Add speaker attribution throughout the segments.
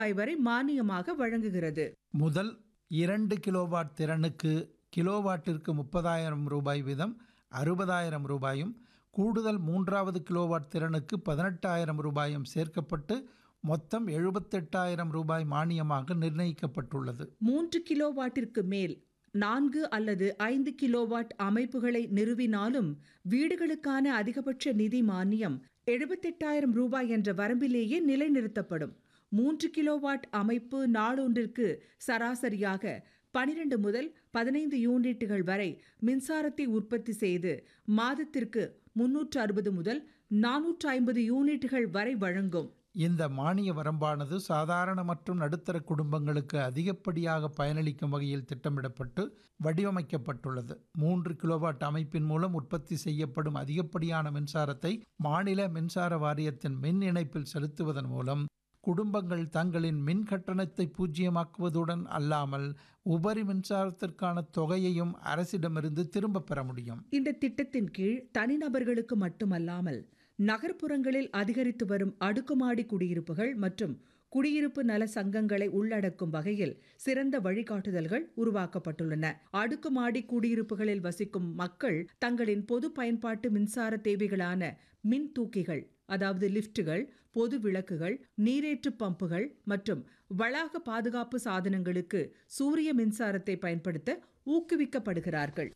Speaker 1: ரூபாய் வரை மானியமாக வழங்குகிறது
Speaker 2: முதல் இரண்டு கிலோவாட் திறனுக்கு கிலோவாட்டிற்கு முப்பதாயிரம் ரூபாய் வீதம் அறுபதாயிரம் ரூபாயும் கூடுதல் மூன்றாவது கிலோவாட் திறனுக்கு பதினெட்டாயிரம் ரூபாயும் சேர்க்கப்பட்டு மொத்தம் எழுபத்தெட்டாயிரம் ரூபாய் மானியமாக நிர்ணயிக்கப்பட்டுள்ளது
Speaker 1: மூன்று கிலோவாட்டிற்கு மேல் நான்கு அல்லது ஐந்து கிலோவாட் அமைப்புகளை நிறுவினாலும் வீடுகளுக்கான அதிகபட்ச நிதி மானியம் எழுபத்தெட்டாயிரம் ரூபாய் என்ற வரம்பிலேயே நிலைநிறுத்தப்படும் மூன்று கிலோவாட் அமைப்பு நாளொன்றிற்கு சராசரியாக பனிரெண்டு முதல் பதினைந்து யூனிட்டுகள் வரை மின்சாரத்தை உற்பத்தி செய்து மாதத்திற்கு முன்னூற்று அறுபது முதல் நானூற்று ஐம்பது யூனிட்டுகள் வரை வழங்கும்
Speaker 2: இந்த மானிய வரம்பானது சாதாரண மற்றும் நடுத்தர குடும்பங்களுக்கு அதிகப்படியாக பயனளிக்கும் வகையில் திட்டமிடப்பட்டு வடிவமைக்கப்பட்டுள்ளது மூன்று கிலோவாட் அமைப்பின் மூலம் உற்பத்தி செய்யப்படும் அதிகப்படியான மின்சாரத்தை மாநில மின்சார வாரியத்தின் மின் இணைப்பில் செலுத்துவதன் மூலம் குடும்பங்கள் தங்களின் மின் கட்டணத்தை பூஜ்ஜியமாக்குவதுடன் அல்லாமல் உபரி மின்சாரத்திற்கான தொகையையும் அரசிடமிருந்து திரும்பப் பெற முடியும்
Speaker 1: இந்த திட்டத்தின் கீழ் தனிநபர்களுக்கு மட்டுமல்லாமல் நகர்ப்புறங்களில் அதிகரித்து வரும் அடுக்குமாடி குடியிருப்புகள் மற்றும் குடியிருப்பு நல சங்கங்களை உள்ளடக்கும் வகையில் சிறந்த வழிகாட்டுதல்கள் உருவாக்கப்பட்டுள்ளன அடுக்குமாடி குடியிருப்புகளில் வசிக்கும் மக்கள் தங்களின் பொது பயன்பாட்டு மின்சார தேவைகளான மின் தூக்கிகள் அதாவது லிஃப்ட்டுகள் பொது விளக்குகள் நீரேற்று பம்புகள் மற்றும் வளாக பாதுகாப்பு சாதனங்களுக்கு சூரிய மின்சாரத்தை பயன்படுத்த ஊக்குவிக்கப்படுகிறார்கள்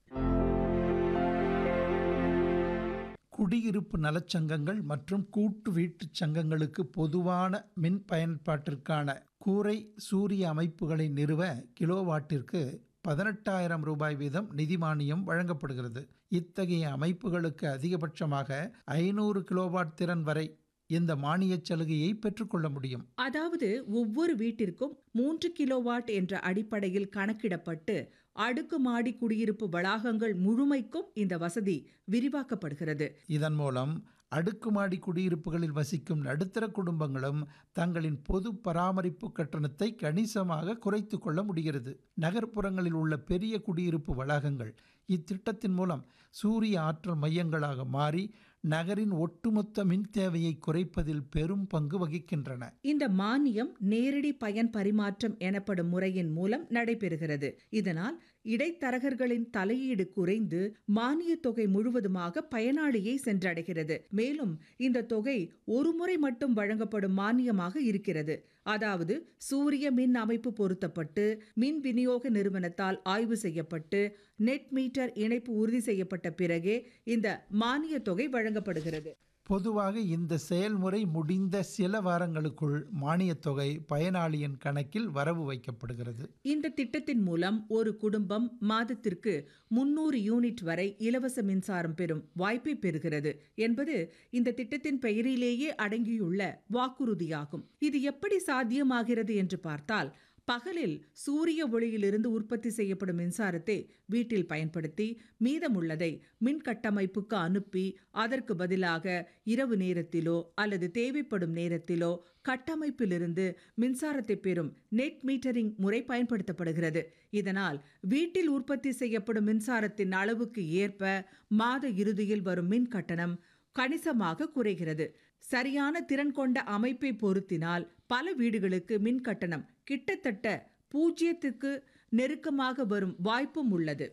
Speaker 2: குடியிருப்பு நலச்சங்கங்கள் மற்றும் கூட்டு வீட்டுச் சங்கங்களுக்கு பொதுவான மின் பயன்பாட்டிற்கான கூரை சூரிய அமைப்புகளை நிறுவ கிலோவாட்டிற்கு பதினெட்டாயிரம் ரூபாய் வீதம் நிதி மானியம் வழங்கப்படுகிறது இத்தகைய அமைப்புகளுக்கு அதிகபட்சமாக ஐநூறு கிலோவாட் திறன் வரை இந்த மானியச் சலுகையை பெற்றுக்கொள்ள முடியும்
Speaker 1: அதாவது ஒவ்வொரு வீட்டிற்கும் மூன்று கிலோவாட் என்ற அடிப்படையில் கணக்கிடப்பட்டு அடுக்குமாடி குடியிருப்பு வளாகங்கள் முழுமைக்கும் இந்த வசதி விரிவாக்கப்படுகிறது
Speaker 2: இதன் மூலம் அடுக்குமாடி குடியிருப்புகளில் வசிக்கும் நடுத்தர குடும்பங்களும் தங்களின் பொது பராமரிப்பு கட்டணத்தை கணிசமாக குறைத்து கொள்ள முடிகிறது நகர்ப்புறங்களில் உள்ள பெரிய குடியிருப்பு வளாகங்கள் இத்திட்டத்தின் மூலம் சூரிய ஆற்றல் மையங்களாக மாறி நகரின் ஒட்டுமொத்த மின் தேவையை குறைப்பதில் பெரும் பங்கு வகிக்கின்றன
Speaker 1: இந்த மானியம் நேரடி பயன் பரிமாற்றம் எனப்படும் முறையின் மூலம் நடைபெறுகிறது இதனால் இடைத்தரகர்களின் தலையீடு குறைந்து மானிய தொகை முழுவதுமாக பயனாளியை சென்றடைகிறது மேலும் இந்த தொகை ஒரு முறை மட்டும் வழங்கப்படும் மானியமாக இருக்கிறது அதாவது சூரிய மின் அமைப்பு பொருத்தப்பட்டு மின் விநியோக நிறுவனத்தால் ஆய்வு செய்யப்பட்டு நெட் மீட்டர் இணைப்பு உறுதி செய்யப்பட்ட பிறகே இந்த மானிய தொகை வழங்கப்படுகிறது
Speaker 2: பொதுவாக இந்த செயல்முறை முடிந்த சில வாரங்களுக்குள் மானியத் தொகை பயனாளியின் கணக்கில் வரவு வைக்கப்படுகிறது
Speaker 1: இந்த திட்டத்தின் மூலம் ஒரு குடும்பம் மாதத்திற்கு முன்னூறு யூனிட் வரை இலவச மின்சாரம் பெறும் வாய்ப்பை பெறுகிறது என்பது இந்த திட்டத்தின் பெயரிலேயே அடங்கியுள்ள வாக்குறுதியாகும் இது எப்படி சாத்தியமாகிறது என்று பார்த்தால் பகலில் சூரிய ஒளியிலிருந்து உற்பத்தி செய்யப்படும் மின்சாரத்தை வீட்டில் பயன்படுத்தி மீதமுள்ளதை மின் கட்டமைப்புக்கு அனுப்பி அதற்கு பதிலாக இரவு நேரத்திலோ அல்லது தேவைப்படும் நேரத்திலோ கட்டமைப்பிலிருந்து மின்சாரத்தை பெறும் நெட் மீட்டரிங் முறை பயன்படுத்தப்படுகிறது இதனால் வீட்டில் உற்பத்தி செய்யப்படும் மின்சாரத்தின் அளவுக்கு ஏற்ப மாத இறுதியில் வரும் மின் கட்டணம் கணிசமாக குறைகிறது சரியான திறன் கொண்ட அமைப்பை பொருத்தினால் பல வீடுகளுக்கு மின் கட்டணம் கிட்டத்தட்ட பூஜ்ஜியத்துக்கு நெருக்கமாக வரும் வாய்ப்பும் உள்ளது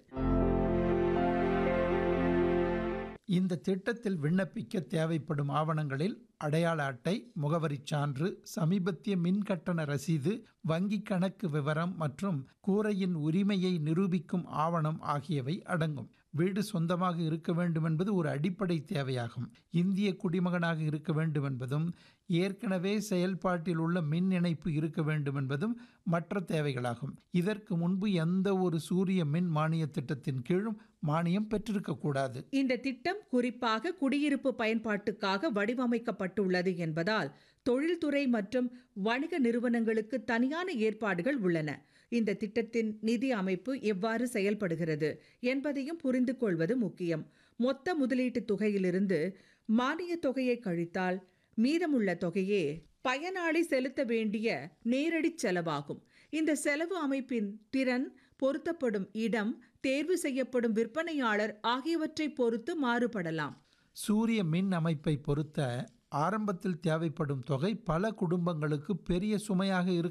Speaker 2: இந்த திட்டத்தில் விண்ணப்பிக்க தேவைப்படும் ஆவணங்களில் அடையாள அட்டை முகவரிச் சான்று சமீபத்திய மின் கட்டண ரசீது வங்கி கணக்கு விவரம் மற்றும் கூரையின் உரிமையை நிரூபிக்கும் ஆவணம் ஆகியவை அடங்கும் வீடு சொந்தமாக இருக்க வேண்டும் என்பது ஒரு அடிப்படை தேவையாகும் இந்திய குடிமகனாக இருக்க வேண்டும் என்பதும் ஏற்கனவே செயல்பாட்டில் உள்ள மின் இணைப்பு இருக்க வேண்டும் என்பதும் மற்ற தேவைகளாகும் இதற்கு முன்பு எந்த ஒரு சூரிய மின் மானிய திட்டத்தின் கீழும் மானியம் பெற்றிருக்கக்கூடாது
Speaker 1: இந்த திட்டம் குறிப்பாக குடியிருப்பு பயன்பாட்டுக்காக வடிவமைக்கப்பட்டுள்ளது என்பதால் தொழில்துறை மற்றும் வணிக நிறுவனங்களுக்கு தனியான ஏற்பாடுகள் உள்ளன இந்த திட்டத்தின் நிதி அமைப்பு எவ்வாறு செயல்படுகிறது என்பதையும் புரிந்து கொள்வது முக்கியம் மொத்த முதலீட்டு தொகையிலிருந்து மானிய தொகையை கழித்தால் மீதமுள்ள தொகையே பயனாளி செலுத்த வேண்டிய நேரடி செலவாகும் இந்த செலவு அமைப்பின் திறன் பொருத்தப்படும் இடம் தேர்வு செய்யப்படும் விற்பனையாளர் ஆகியவற்றை பொறுத்து மாறுபடலாம்
Speaker 2: சூரிய மின் அமைப்பை பொறுத்த ஆரம்பத்தில் தேவைப்படும் தொகை பல குடும்பங்களுக்கு பெரிய சுமையாக இருக்க